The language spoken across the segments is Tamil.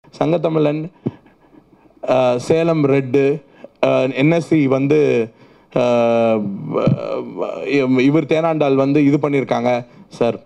சங்கத்தமிழன் அஹ், சேலம் ரெட்டு என்எஸ்சி வந்து அஹ், இவ- இவர் தேனாண்டால் வந்து இது பண்ணியிருக்காங்க சார்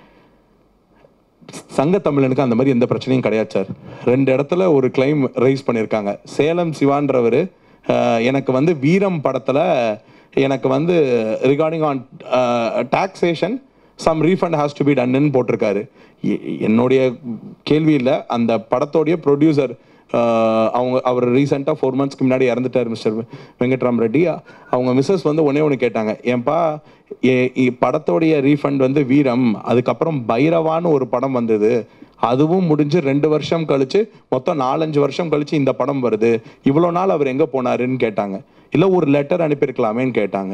சங்க தமிழனுக்கு அந்த மாதிரி எந்த பிரச்சனையும் கிடையாது சார் ரெண்டு இடத்துல ஒரு கிளைம் ரைஸ் பண்ணியிருக்காங்க சேலம் சிவான்றவர் எனக்கு வந்து வீரம் படத்தில் எனக்கு வந்து recording on taxation some refund has to be டன்னு போட்டிருக்காரு எ- என்னுடைய கேள்வி இல்லை அந்த படத்தோடைய ப்ரொடியூசர் அவங்க அவர் ரீசெண்டாக ஃபோர் மந்த்ஸ்க்கு முன்னாடி இறந்துட்டார் மிஸ்டர் வெங்கட்ராம் ரெட்டி அவங்க மிஸ்ஸஸ் வந்து ஒன்னே ஒன்று கேட்டாங்க ஏன்பா ஏ- இ- படத்தோடைய ரீஃபண்ட் வந்து வீரம் அதுக்கப்புறம் பைரவான்னு ஒரு படம் வந்தது அதுவும் முடிஞ்சு ரெண்டு வருஷம் கழிச்சு மொத்தம் நாலஞ்சு வருஷம் கழிச்சு இந்த படம் வருது இவ்வளோ நாள் அவர் எங்கே போனாருன்னு கேட்டாங்க இல்லை ஒரு லெட்டர் அனுப்பியிருக்கலாமேன்னு கேட்டாங்க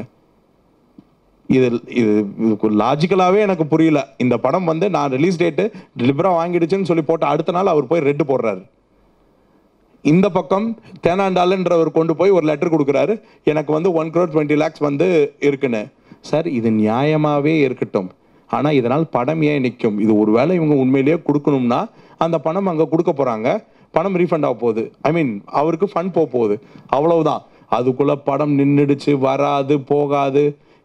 இது இது லாஜிக்கலாகவே எனக்கு புரியல இந்த படம் வந்து நான் ரிலீஸ் டேட்டு டெலிபரா வாங்கிடுச்சுன்னு சொல்லி போட்டு அடுத்த நாள் அவர் போய் ரெட்டு போடுறாரு இந்த பக்கம் தேனாண்டாலுன்றவர் கொண்டு போய் ஒரு லெட்டர் கொடுக்குறாரு எனக்கு வந்து ஒன் crore டுவெண்ட்டி லேக்ஸ் வந்து இருக்குன்னு சார் இது நியாயமாகவே இருக்கட்டும் ஆனால் இதனால் படம் ஏன் நிற்கும் இது ஒருவேளை இவங்க உண்மையிலேயே கொடுக்கணும்னா அந்த பணம் அங்கே கொடுக்க போகிறாங்க பணம் ரீஃபண்ட் ஆக போகுது ஐ மீன் அவருக்கு ஃபண்ட் போக போகுது அவ்வளவுதான் அதுக்குள்ள படம் நின்றுடுச்சு வராது போகாது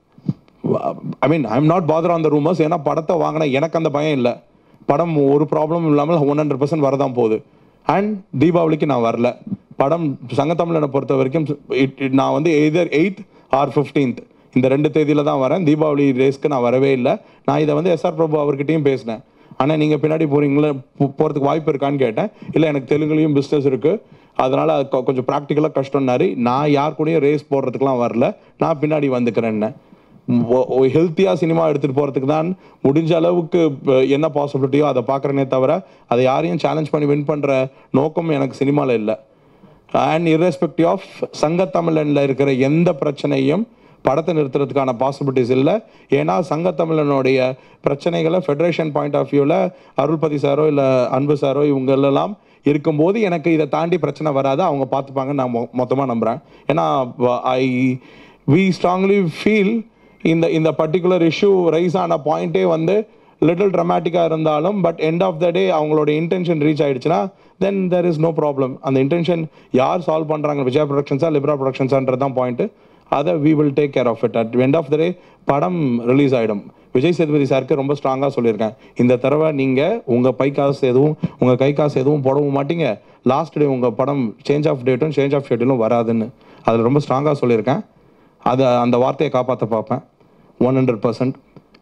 I mean I am not bother on the rumours ஏன்னா படத்தை வாங்கினா எனக்கு அந்த பயம் இல்லை படம் ஒரு ப்ராப்ளமும் இல்லாமல் ஒன் ஹண்ட்ரட் பர்சன்ட் வரதான் போகுது அண்ட் தீபாவளிக்கு நான் வரல படம் சங்கத்தமிழனை பொறுத்த வரைக்கும் it- it- நான் வந்து எய்தர் எயித் ஆர் ஃபிஃப்டீன்த் இந்த ரெண்டு தேதியில தான் வரேன் தீபாவளி ரேஸ்க்கு நான் வரவே இல்லை நான் இதை வந்து எஸ்ஆர் பிரபு அவர்கிட்டயும் பேசினேன் ஆனால் நீங்கள் பின்னாடி போறீங்களா போ- போறதுக்கு வாய்ப்பு இருக்கான்னு கேட்டேன் இல்லை எனக்கு தெலுங்குலையும் பிஸ்னஸ் இருக்கு அதனால அது கொ- கொஞ்சம் ப்ராக்டிக்கலாக கஷ்டம்னாரு நான் யார் கூடயும் ரேஸ் போடுறதுக்குலாம் வரல நான் பின்னாடி வந்துக்கிறேன்னு ஹெல்த்தியாக சினிமா எடுத்துகிட்டு போகிறதுக்கு தான் முடிஞ்ச அளவுக்கு அஹ், என்ன பாசிபிலிட்டியோ அதை பார்க்குறேனே தவிர அதை யாரையும் சேலஞ்ச் பண்ணி வின் பண்ணுற நோக்கம் எனக்கு சினிமாவில் இல்லை அண்ட் irrespective ஆஃப் சங்கத்தமிழனில் இருக்கிற எந்த பிரச்சனையும் படத்தை நிறுத்துறதுக்கான பாசிபிலிட்டிஸ் இல்லை ஏன்னா சங்கத்தமிழனுடைய பிரச்சனைகளை ஃபெடரேஷன் பாயிண்ட் ஆஃப் வியூவில் அருள்பதி சாரோ இல்லை அன்பு சாரோ இவங்களெல்லாம் இருக்கும்போது எனக்கு இதை தாண்டி பிரச்சனை வராது அவங்க பார்த்துப்பாங்கன்னு நான் மொத்தமாக நம்புகிறேன் ஏன்னா ஐ வி ஸ்ட்ராங்லி ஃபீல் இந்த இந்த பர்டிகுலர் இஷ்யூ ரைஸ் ஆன பாயிண்டே வந்து லிட்டில் ட்ரமாட்டிக்காக இருந்தாலும் but end of the day அவங்களோட இன்டென்ஷன் ரீச் ஆயிடுச்சுன்னா then there is no problem அந்த இன்டென்ஷன் யார் சால்வ் பண்ணுறாங்க விஜயா ப்ரொடக்ஷன்ஸா லிப்ரா ப்ரொடக்ஷன்ஸான்றது தான் பாயிண்ட்டு அதை we will take care of it at end of the day படம் ரிலீஸ் ஆகிடும் விஜய் சேதுபதி சாருக்கு ரொம்ப ஸ்ட்ராங்காக சொல்லியிருக்கேன் இந்த தடவை நீங்கள் உங்கள் பை காசு எதுவும் உங்கள் கை காசு எதுவும் போடவும் மாட்டீங்க லாஸ்ட் டே உங்கள் படம் சேஞ்ச் ஆஃப் டேட்டும் சேஞ்ச் ஆஃப் ஷெட்யூலும் வராதுன்னு அதில் ரொம்ப ஸ்ட்ராங்காக சொல்லியிருக்கேன் அதை அந்த வார்த்தையை காப்பாற்ற பார்ப்பேன் one hundred percent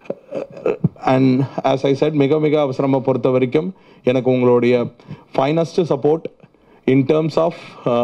and as I said மிக மிக அவசரமாக பொறுத்த வரைக்கும் எனக்கு உங்களுடைய finest support in terms of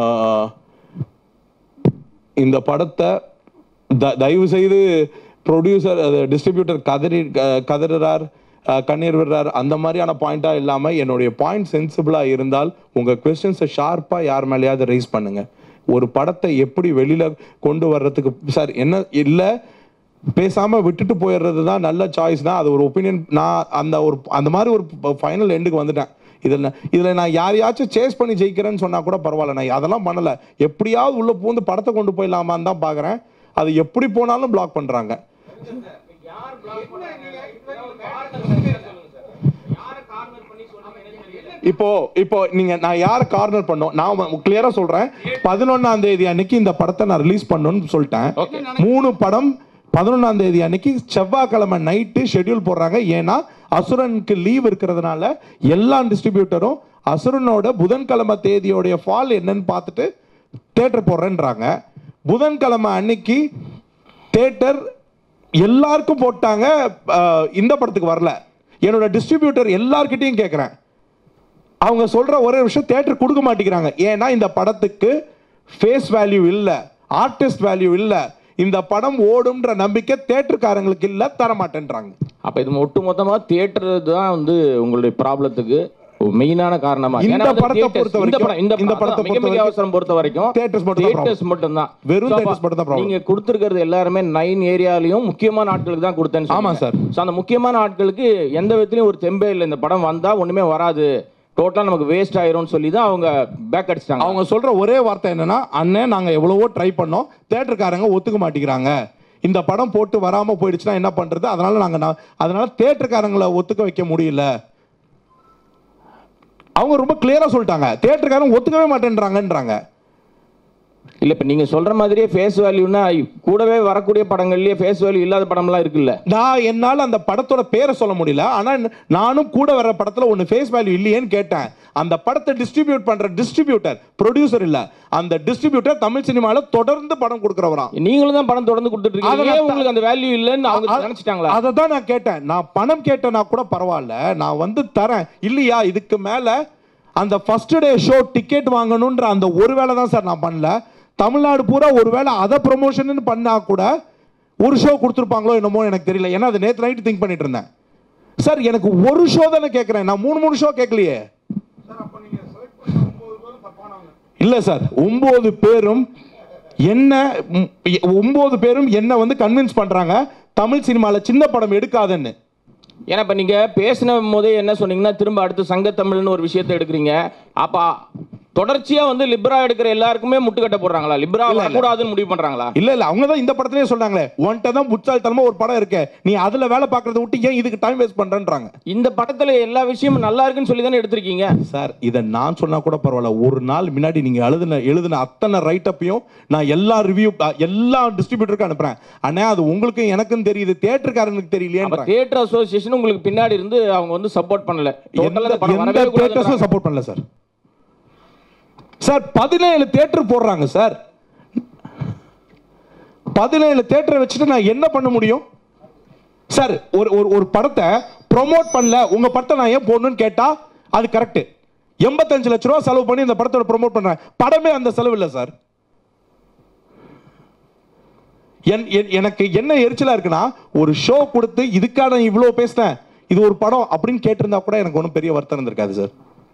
இந்த படத்தை த- தயவு செய்து ப்ரொடியூசர் டிஸ்ட்ரிபியூட்டர் கதறி க- கதறுறார் அஹ், கண்ணீர் விடுறார் அந்த மாதிரியான பாயிண்டா இல்லாம என்னுடைய பாயிண்ட் சென்சிபிளா இருந்தால் உங்க கொஸ்டின்ஸை ஷார்ப்பா யார் மேலேயாவது ரைஸ் பண்ணுங்க ஒரு படத்தை எப்படி வெளியில கொண்டு வர்றதுக்கு சார் என்ன இல்ல பேசாம விட்டுட்டு போயிடுறது தான் நல்ல சாய்ஸ் தான் அது ஒரு ஒப்பீனியன் நான் அந்த ஒரு அந்த மாதிரி ஒரு ஃபைனல் எண்டுக்கு வந்துட்டேன் இதில் இதில் நான் யாரையாச்சும் சேஸ் பண்ணி ஜெயிக்கிறேன்னு சொன்னா கூட பரவாயில்ல நான் அதெல்லாம் பண்ணல எப்படியாவது உள்ள பூந்து படத்தை கொண்டு போயிடலாமான்னு தான் பார்க்குறேன் அது எப்படி போனாலும் பிளாக் பண்றாங்க இப்போ இப்போ நீங்க நான் யாரை கார்னர் பண்ணோம் நான் கிளியரா சொல்றேன் பதினொன்னாம் தேதி அன்னைக்கு இந்த படத்தை நான் ரிலீஸ் பண்ணணும்னு சொல்லிட்டேன் மூணு படம் பதினொன்னாம் தேதி அன்னைக்கு செவ்வாய்க்கிழமை நைட்டு ஷெட்யூல் போடுறாங்க ஏன்னா அசுரனுக்கு லீவ் இருக்கிறதுனால எல்லா டிஸ்ட்ரிபியூட்டரும் அசுரனோட புதன்கிழமை தேதியோடைய ஃபால் என்னன்னு பார்த்துட்டு தேட்டர் போடுறேன்றாங்க புதன்கிழமை அன்னைக்கு தேட்டர் எல்லாருக்கும் போட்டாங்க அஹ், இந்த படத்துக்கு வரல என்னோட டிஸ்ட்ரிபியூட்டர் எல்லார்கிட்டயும் கேட்குறேன் அவங்க சொல்ற ஒரே விஷயம் தேட்டர் கொடுக்க மாட்டேங்கிறாங்க ஏன்னா இந்த படத்துக்கு ஃபேஸ் வேல்யூ இல்ல ஆர்டிஸ்ட் வேல்யூ இல்ல இந்த படம் ஓடும்ன்ற நம்பிக்கை தேட்டருக்காரங்களுக்கு இல்ல தர மாட்டேன்றாங்க அப்ப இது ஒட்டு மொத்தமா தியேட்டர் தான் வந்து உங்களுடைய ப்ராப்ளத்துக்கு மெயினான காரணமா இந்த ஏன்னா வந்து படத்தை theatres- பொறுத்த இந்த வரைக்கும், படம் இந்த இந்த படத்தை படத்தை மிக பொறுத்த மிக வரைக்கும் அவசரம் பொறுத்த வரைக்கும் theatres மட்டும் தான் theatres மட்டும் தான் வெறும் So, அப்ப theatres மட்டும் தான் problem. நீங்க கொடுத்திருக்கிறது எல்லாருமே நைன் ஏரியாலையும் முக்கியமான ஆட்களுக்கு தான் கொடுத்தேன்னு ஆமா சொன்னீங்க. So, அந்த முக்கியமான ஆட்களுக்கு எந்த விதத்திலயும் ஒரு தெம்பே இல்லை இந்த படம் வந்தா ஒண்ணுமே வராது டோட்டலா நமக்கு வேஸ்ட் ஆயிரும்னு சொல்லி தான் அவங்க பேக் அடிச்சிட்டாங்க அவங்க சொல்ற ஒரே வார்த்தை என்னன்னா அண்ணன் நாங்க எவ்வளவோ ட்ரை பண்ணோம் தேட்டருக்காரங்க ஒத்துக்க மாட்டேங்கிறாங்க இந்த படம் போட்டு வராம போயிடுச்சுன்னா என்ன பண்றது அதனால நாங்க நா- அதனால தேட்டருக்காரங்களை ஒத்துக்க வைக்க முடியல அவங்க ரொம்ப கிளியரா சொல்லிட்டாங்க தேட்டருக்காரன் ஒத்துக்கவே மாட்டேன்றாங்கன்றாங்க இல்ல இப்ப நீங்க சொல்ற மாதிரியே ஃபேஸ் வேல்யூனா கூடவே வரக்கூடிய படங்கள்லயே ஃபேஸ் வேல்யூ இல்லாத படம்லாம் இருக்குல்ல நான் என்னால அந்த படத்தோட பேரை சொல்ல முடியல ஆனா நானும் கூட வர்ற படத்துல ஒன்னு ஃபேஸ் வேல்யூ இல்லையேன்னு கேட்டேன் அந்த படத்தை டிஸ்ட்ரிபியூட் பண்ற டிஸ்ட்ரிபியூட்டர் ப்ரொடியூசர் இல்ல அந்த டிஸ்ட்ரிபியூட்டர் தமிழ் சினிமால தொடர்ந்து படம் கொடுக்கறவராம் நீங்களும் தான் படம் தொடர்ந்து கொடுத்துட்டு இருக்கீங்க அதெல்லாம் ஏன் உங்களுக்கு அந்த வேல்யூ இல்லைன்னு அவங்க அ- நினைச்சிட்டாங்களா அதை தான் நான் கேட்டேன் நான் பணம் கேட்டேன்னா கூட பரவாயில்ல நான் வந்து தரேன் இல்லையா இதுக்கு மேல அந்த ஃபர்ஸ்ட் டே ஷோ டிக்கெட் வாங்கணுன்ற அந்த ஒரு வேலை தான் சார் நான் பண்ணல தமிழ்நாடு பூரா ஒருவேளை அதை ப்ரொமோஷன் பண்ணா கூட ஒரு ஷோ கொடுத்துருப்பாங்களோ என்னமோ எனக்கு தெரியல ஏன்னா அது நேற்று நைட்டு திங்க் பண்ணிட்டு இருந்தேன் சார் எனக்கு ஒரு ஷோ தானே கேட்குறேன் நான் மூணு மூணு ஷோ கேட்கலையே இல்ல சார் ஒன்பது பேரும் என்ன ம், எ- ஒன்பது பேரும் என்ன வந்து கன்வின்ஸ் பண்றாங்க தமிழ் சினிமால சின்ன படம் எடுக்காதன்னு ஏன்னா இப்ப நீங்க பேசின போதே என்ன சொன்னீங்கன்னா திரும்ப அடுத்து சங்க தமிழ்னு ஒரு விஷயத்தை எடுக்கிறீங்க அப்ப தொடர்ச்சியா வந்து லிப்ரா எடுக்கிற எல்லாருக்குமே முட்டுக்கட்டை போடுறாங்களா லிப்ரா வரக்கூடாதுன்னு முடிவு பண்றாங்களா இல்ல இல்ல அவங்க தான் இந்த படத்திலே சொன்னாங்களே உன்கிட்ட தான் புட்சாலித்தனமா ஒரு படம் இருக்கு நீ அதுல வேலை பார்க்கறத விட்டு ஏன் இதுக்கு டைம் வேஸ்ட் பண்றேன்றாங்க இந்த படத்துல எல்லா விஷயமும் நல்லா இருக்குன்னு சொல்லி தானே எடுத்திருக்கீங்க சார் இதை நான் சொன்னா கூட பரவாயில்ல ஒரு நாள் முன்னாடி நீங்க எழுதின எழுதின அத்தனை ரைட்டப்பையும் நான் எல்லா ரிவ்யூ எல்லா டிஸ்ட்ரிபியூட்டருக்கும் அனுப்புறேன் அண்ணா அது உங்களுக்கும் எனக்கும் தெரியுது தேட்டருக்காரனுக்கு அப்ப தெரியலையே தியேட்டர் அசோசியேஷன் உங்களுக்கு பின்னாடி இருந்து அவங்க வந்து சப்போர்ட் பண்ணல Total ஆ எந்த அந்த படம் எந்த வரவே கூடாதுன்றாங்க. தேட்டர்ஸும் சப்போர்ட் பண்ணல சார் சார் பதினேழு தேட்டர் போடுறாங்க சார் பதினேழு தேட்டரை வச்சுட்டு நான் என்ன பண்ண முடியும் சார் ஒரு ஒரு ஒரு படத்தை ப்ரோமோட் பண்ணல உங்க படத்தை நான் ஏன் போடணும்னு கேட்டா அது கரெக்ட் எண்பத்தஞ்சு லட்ச ரூபா செலவு பண்ணி இந்த படத்தோட ப்ரோமோட் பண்றேன் படமே அந்த செலவு இல்லை சார் என் என்- எனக்கு என்ன எரிச்சலா இருக்குன்னா ஒரு ஷோ கொடுத்து இதுக்காக நான் இவ்வளோ பேசினேன் இது ஒரு படம் அப்படின்னு கேட்டிருந்தா கூட எனக்கு ஒன்றும் பெரிய வருத்தம் இருந்திருக்காது சார்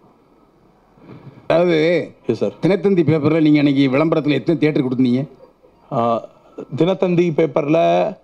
அதாவது எஸ் சார் தினத்தந்தி பேப்பர்ல நீங்க அன்னைக்கு விளம்பரத்துல எத்தனை தியேட்டர் கொடுத்தீங்க தினத்தந்தி பேப்பர்ல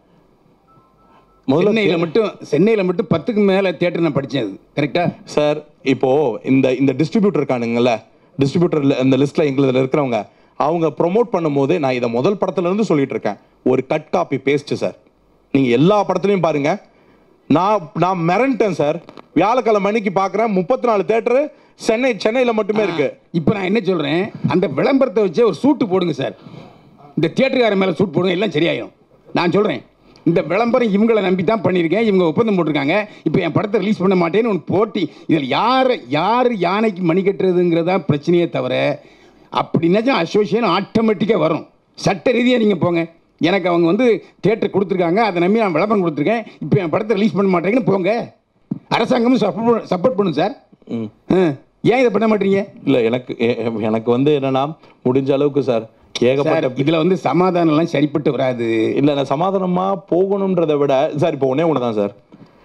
முதல்ல சென்னையில மட்டும் சென்னையில மட்டும் பத்துக்கு மேல தியேட்டர் நான் படிச்சேன் அது கரெக்டா சார் இப்போ இந்த இந்த டிஸ்ட்ரிபியூட்டர் இருக்கானுங்கல்ல டிஸ்ட்ரிபியூட்டர் இந்த லிஸ்ட்ல எங்களுதுல இருக்கிறவங்க அவங்க ப்ரோமோட் பண்ணும்போது நான் இதை முதல் படத்துல இருந்து சொல்லிட்டு இருக்கேன் ஒரு கட் காப்பி பேஸ்ட் சார் நீங்க எல்லா படத்துலயும் பாருங்க நான் நான் மிரண்டேன் சார் வியாழக்கிழமை மணிக்கு பார்க்குறேன் முப்பத்தி நாலு தேட்டரு சென்னை சென்னையில மட்டுமே இருக்கு இப்போ நான் என்ன சொல்றேன் அந்த விளம்பரத்தை வச்சே ஒரு சூட்டு போடுங்க சார் இந்த தியேட்டருக்காரன் மேல சூட் போடுங்க எல்லாம் சரியாயிடும் நான் சொல்றேன் இந்த விளம்பரம் இவங்களை நம்பி தான் பண்ணியிருக்கேன் இவங்க ஒப்பந்தம் போட்டிருக்காங்க இப்போ என் படத்தை ரிலீஸ் பண்ண மாட்டேன்னு ஒன்று போட்டி இதில் யார் யார் யானைக்கு மணி கட்டுறதுங்கிறதா பிரச்சனையே தவிர அப்படின்னாச்சும் அசோசியேஷன் ஆட்டோமேட்டிக்காக வரும் சட்ட ரீதியாக நீங்கள் போங்க எனக்கு அவங்க வந்து தியேட்டர் கொடுத்துருக்காங்க அதை நம்பி நான் விளம்பரம் கொடுத்துருக்கேன் இப்போ என் படத்தை ரிலீஸ் பண்ண மாட்டேங்கன்னு போங்க அரசாங்கமும் சப்போர்ட் சப்போர்ட் பண்ணும் சார் ம். ஆ. ஏன் இதை பண்ண மாட்டீங்க இல்ல எனக்கு எ- எனக்கு வந்து என்னன்னா முடிஞ்ச அளவுக்கு சார் சார் ஏகப்பட்ட இதுல வந்து சமாதானம் எல்லாம் சரிப்பட்டு வராது இல்ல நான் சமாதானமா போகணும்ன்றதை விட சார் இப்போ ஒண்ணே ஒன்று தான் சார்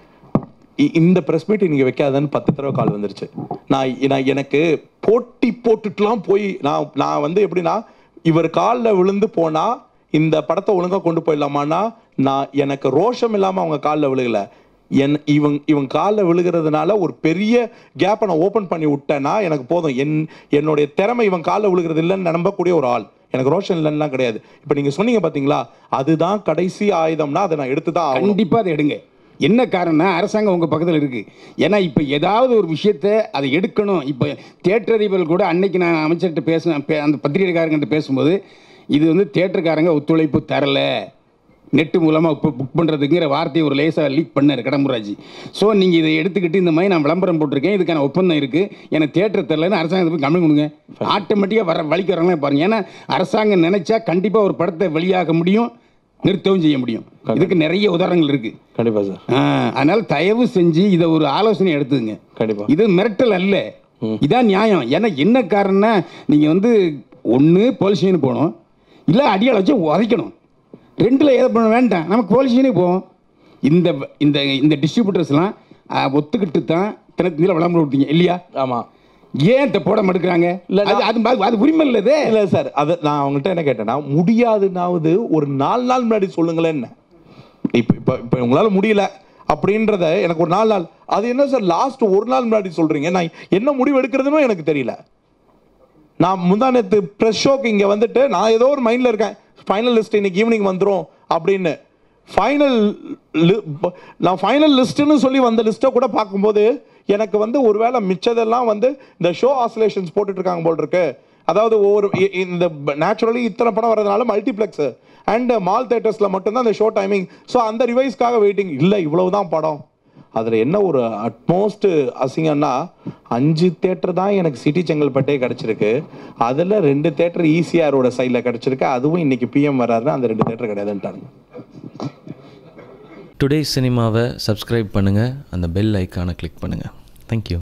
இ- இந்த பிரஸ் மீட் நீங்க வைக்காதன்னு பத்து தடவை கால் வந்துருச்சு நான் நான் எனக்கு போட்டி போட்டுட்டுலாம் போய் நான் நான் வந்து எப்படின்னா இவர் காலில் விழுந்து போனா இந்த படத்தை ஒழுங்கா கொண்டு போயிடலாமான்னா நான் எனக்கு ரோஷம் இல்லாம அவங்க காலில் விழுகல என் இவன் இவன் காலில் விழுகிறதுனால ஒரு பெரிய கேப்பை நான் ஓப்பன் பண்ணி விட்டேன்னா எனக்கு போதும் என் என்னுடைய திறமை இவன் காலில் விழுகிறது இல்லைன்னு நம்பக்கூடிய ஒரு ஆள் எனக்கு ரோஷன் இல்லைன்னா கிடையாது இப்போ நீங்க சொன்னீங்க பாத்தீங்களா அதுதான் கடைசி ஆயுதம்னா அதை நான் எடுத்து தான் ஆகணும் கண்டிப்பா அதை எடுங்க என்ன காரணம்னா அரசாங்கம் உங்க பக்கத்துல இருக்கு ஏன்னா இப்ப ஏதாவது ஒரு விஷயத்த அதை எடுக்கணும் இப்ப தியேட்டர் அதிபர்கள் கூட அன்னைக்கு நான் அமைச்சர்கிட்ட பேசினேன் பே- அந்த பத்திரிகைக்காரங்கிட்ட பேசும்போது இது வந்து தியேட்டருக்காரங்க ஒத்துழைப்பு தரல நெட்டு மூலமாக இப்போ புக் பண்ணுறதுங்கிற வார்த்தையை ஒரு லேசாக லீக் பண்ணார் கடம்புராஜ் ஸோ நீங்கள் இதை எடுத்துக்கிட்டு இந்த மாதிரி நான் விளம்பரம் போட்டிருக்கேன் இதுக்கான ஒப்பந்தம் இருக்குது எனக்கு தேட்டர் தரலன்னு அரசாங்கத்தை போய் கம்மி கொடுங்க ஆட்டோமேட்டிக்காக வர வழிக்கு வரவங்களே பாருங்க ஏன்னா அரசாங்கம் நினைச்சா கண்டிப்பாக ஒரு படத்தை வெளியாக முடியும் நிறுத்தவும் செய்ய முடியும் இதுக்கு நிறைய உதாரணங்கள் இருக்குது கண்டிப்பா சார் அதனால் தயவு செஞ்சு இதை ஒரு ஆலோசனை எடுத்துங்க கண்டிப்பா இது மிரட்டல் அல்ல இதான் நியாயம் ஏன்னா என்ன காரணம்னா நீங்கள் வந்து ஒன்று போலீஸ் ஸ்டேஷன் போகணும் இல்லை அடியால் வச்சு உதைக்கணும் ரெண்டில் எதை பண்ண வேண்டாம் நமக்கு போலீஸ் ஸ்டேஷனுக்கு போவோம் இந்த இந்த இந்த டிஸ்ட்ரிபியூட்டர்ஸ்லாம் ஒத்துக்கிட்டு தான் தினத்தில் விளம்பரம் விட்டீங்க இல்லையா ஆமா ஏன் இந்த போட மடுக்கிறாங்க இல்ல, அது அது அது- அது உரிமை இல்லதே இல்ல சார் அது நான் அவங்கள்ட்ட என்ன கேட்டேன்னா முடியாதுனாவது ஒரு நாலு நாள் முன்னாடி சொல்லுங்களேன் இப்போ இப்போ இப்போ உங்களால முடியல அப்படின்றத எனக்கு ஒரு நாலு நாள் அது என்ன சார் லாஸ்ட் ஒரு நாள் முன்னாடி சொல்றீங்க நான் என்ன முடிவு எடுக்கிறதுனும் எனக்கு தெரியல நான் முந்தா நேற்று ப்ரெஸ் ஷோக்கு இங்கே வந்துட்டு நான் ஏதோ ஒரு மைண்டில் இருக்கேன் ஃபைனல் லிஸ்ட் இன்னைக்கு ஈவினிங் வந்துடும் அப்படின்னு ஃபைனல் நான் ஃபைனல் லிஸ்ட்டுன்னு சொல்லி வந்த லிஸ்ட்டை கூட பார்க்கும்போது எனக்கு வந்து ஒருவேளை மிச்சதெல்லாம் வந்து இந்த ஷோ ஆசோலேஷன்ஸ் போட்டுட்டு இருக்காங்க போல் இருக்கு அதாவது ஒவ்வொரு இ- இந்த நேச்சுரலி இத்தனை படம் வரதுனால மல்டிப்ளெக்ஸ் அண்ட் மால் தேட்டர்ஸில் மட்டும்தான் அந்த ஷோ டைமிங் ஸோ அந்த ரிவைஸ்க்காக வெயிட்டிங் இல்லை இவ்வளவுதான் படம் அதில் என்ன ஒரு அட்மோஸ்ட் அசிங்கம்னா அஞ்சு தேட்டர் தான் எனக்கு சிட்டி செங்கல்பட்டே கிடச்சிருக்கு அதில் ரெண்டு தேட்டர் ஈசிஆரோட சைடில் கிடச்சிருக்கு அதுவும் இன்னைக்கு பிஎம் வராருன்னா அந்த ரெண்டு தேட்டர் கிடையாதுன்ட்டாங்க டுடே சினிமாவை சப்ஸ்கிரைப் பண்ணுங்கள் அந்த பெல் ஐக்கானை கிளிக் பண்ணுங்கள் தேங்க்யூ